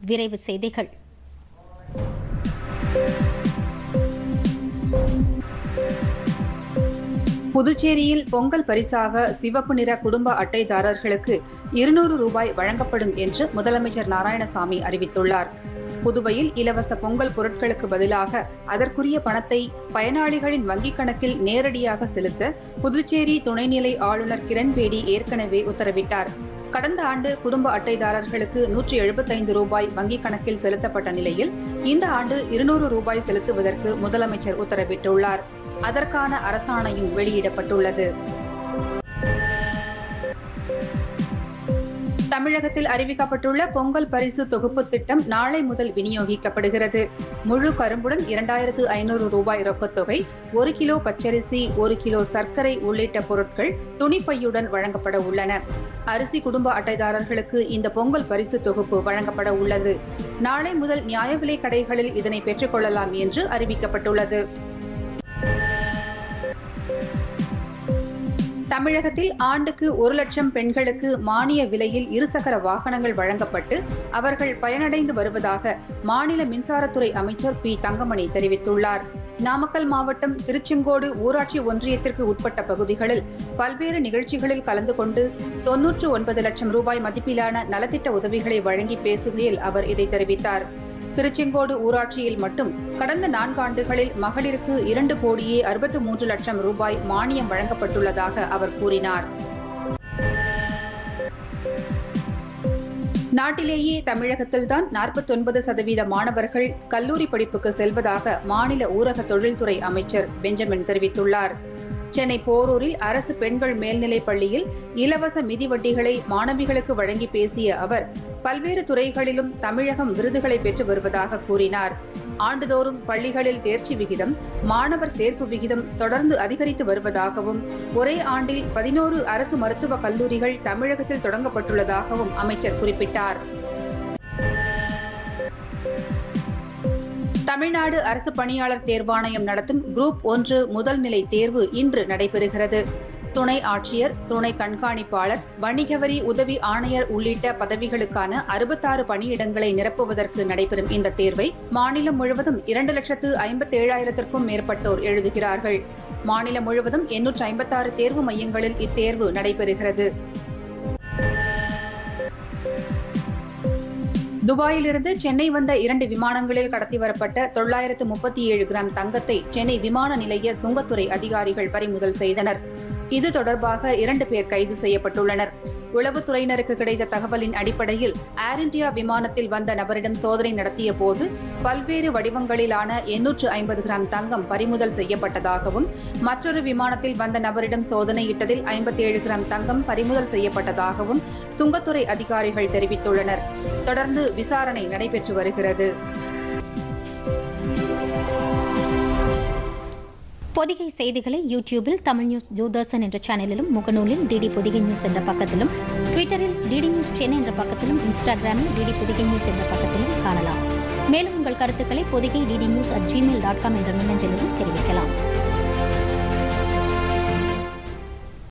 விரைவு செய்திகள் புதுச்சேரியில் பொங்கல் பரிசாக சிவப்பு நிற குடும்ப அட்டைதாரர்களுக்கு இருநூறு ரூபாய் வழங்கப்படும் என்று முதலமைச்சர் நாராயணசாமி அறிவித்துள்ளார் புதுவையில் இலவச பொங்கல் பொருட்களுக்கு பதிலாக அதற்குரிய பணத்தை பயனாளிகளின் வங்கிக் கணக்கில் நேரடியாக செலுத்த புதுச்சேரி துணைநிலை ஆளுநர் கிரண்பேடி ஏற்கனவே உத்தரவிட்டார் கடந்த ஆண்டு குடும்ப அட்டைதாரர்களுக்கு நூற்றி எழுபத்தைந்து ரூபாய் வங்கிக் கணக்கில் செலுத்தப்பட்ட நிலையில் இந்த ஆண்டு இருநூறு ரூபாய் செலுத்துவதற்கு முதலமைச்சர் உத்தரவிட்டுள்ளார் அதற்கான அரசாணையும் வெளியிடப்பட்டுள்ளது தமிழகத்தில் அறிவிக்கப்பட்டுள்ள பொங்கல் பரிசு தொகுப்பு திட்டம் நாளை முதல் விநியோகிக்கப்படுகிறது முழு கரும்புடன் இரண்டாயிரத்து ஐநூறு ரூபாய் ரொக்கத்தொகை ஒரு கிலோ பச்சரிசி ஒரு கிலோ சர்க்கரை உள்ளிட்ட பொருட்கள் துணிப்பையுடன் வழங்கப்பட உள்ளன அரிசி குடும்ப அட்டைதாரர்களுக்கு இந்த பொங்கல் பரிசு தொகுப்பு வழங்கப்பட உள்ளது நாளை முதல் நியாய விலை கடைகளில் இதனை பெற்றுக்கொள்ளலாம் என்று அறிவிக்கப்பட்டுள்ளது தமிழகத்தில் ஆண்டுக்கு ஒரு லட்சம் பெண்களுக்கு மானிய விலையில் இருசக்கர வாகனங்கள் வழங்கப்பட்டு அவர்கள் பயனடைந்து வருவதாக மாநில மின்சாரத்துறை அமைச்சர் பி தங்கமணி தெரிவித்துள்ளார் நாமக்கல் மாவட்டம் திருச்செங்கோடு ஊராட்சி ஒன்றியத்திற்கு உட்பட்ட பகுதிகளில் பல்வேறு நிகழ்ச்சிகளில் கலந்து கொண்டு தொன்னூற்று ஒன்பது லட்சம் ரூபாய் மதிப்பிலான நலத்திட்ட உதவிகளை வழங்கி பேசுகையில் அவர் இதை தெரிவித்தார் திருச்செங்கோடு ஊராட்சியில் மட்டும் கடந்த நான்காண்டுகளில் மகளிருக்கு இரண்டு கோடியே அறுபத்து மூன்று லட்சம் ரூபாய் மானியம் வழங்கப்பட்டுள்ளதாக அவர் கூறினார் நாட்டிலேயே தமிழகத்தில்தான் நாற்பத்தொன்பது சதவீத மாணவர்கள் கல்லூரி படிப்புக்கு செல்வதாக மாநில ஊரக தொழில்துறை அமைச்சர் பெஞ்சமின் தெரிவித்துள்ளார் சென்னை போரூரில் அரசு பெண்கள் மேல்நிலைப் பள்ளியில் இலவச மிதிவட்டிகளை மாணவிகளுக்கு வழங்கி பேசிய அவர் பல்வேறு துறைகளிலும் தமிழகம் விருதுகளை பெற்று வருவதாக கூறினார் ஆண்டுதோறும் பள்ளிகளில் தேர்ச்சி விகிதம் மாணவர் சேர்ப்பு விகிதம் தொடர்ந்து அதிகரித்து வருவதாகவும் ஒரே ஆண்டில் பதினோரு அரசு மருத்துவக் கல்லூரிகள் தமிழகத்தில் தொடங்கப்பட்டுள்ளதாகவும் அமைச்சர் குறிப்பிட்டார் தமிழ்நாடு அரசு பணியாளர் தேர்வாணையம் நடத்தும் குரூப் ஒன்று முதல் நிலை தேர்வு இன்று நடைபெறுகிறது துணை ஆட்சியர் துணை கண்காணிப்பாளர் வணிக வரி உதவி ஆணையர் உள்ளிட்ட பதவிகளுக்கான அறுபத்தாறு பணியிடங்களை நிரப்புவதற்கு நடைபெறும் இந்த தேர்வை மாநிலம் முழுவதும் இரண்டு லட்சத்து ஐம்பத்தேழாயிரத்திற்கும் மேற்பட்டோர் எழுதுகிறார்கள் மாநிலம் முழுவதும் எண்ணூற்று ஐம்பத்தாறு தேர்வு மையங்களில் இத்தேர்வு நடைபெறுகிறது துபாயிலிருந்து சென்னை வந்த இரண்டு விமானங்களில் கடத்தி வரப்பட்ட தொள்ளாயிரத்து முப்பத்தி ஏழு கிராம் தங்கத்தை சென்னை விமான நிலைய சுங்கத்துறை அதிகாரிகள் பறிமுதல் செய்தனர் இது தொடர்பாக இரண்டு பேர் கைது செய்யப்பட்டுள்ளனர் உளவுத்துறையினருக்கு கிடைத்த தகவலின் அடிப்படையில் ஏர் இந்தியா விமானத்தில் வந்த நபரிடம் சோதனை நடத்திய போது பல்வேறு வடிவங்களிலான எண்ணூற்று ஐம்பது கிராம் தங்கம் பறிமுதல் செய்யப்பட்டதாகவும் மற்றொரு விமானத்தில் வந்த நபரிடம் சோதனையிட்டதில் ஐம்பத்தி ஏழு கிராம் தங்கம் பறிமுதல் செய்யப்பட்டதாகவும் சுங்கத்துறை அதிகாரிகள் தெரிவித்துள்ளனர் தொடர்ந்து விசாரணை நடைபெற்று வருகிறது பொதிகை செய்திகளை யூடியூபில் தமிழ் நியூஸ் தூர்தர்ஷன் என்ற சேனலிலும் முகநூலில் டிடி பொதிகை நியூஸ் என்ற பக்கத்திலும் ட்விட்டரில் டிடி நியூஸ் சென்னை என்ற பக்கத்திலும் இன்ஸ்டாகிராமில் டிடி பொதிகை நியூஸ் என்ற பக்கத்திலும் காணலாம் மேலும் உங்கள் கருத்துக்களை Podhigai DD News at Gmail dot com என்ற மின்னஞ்சலிலும் தெரிவிக்கலாம்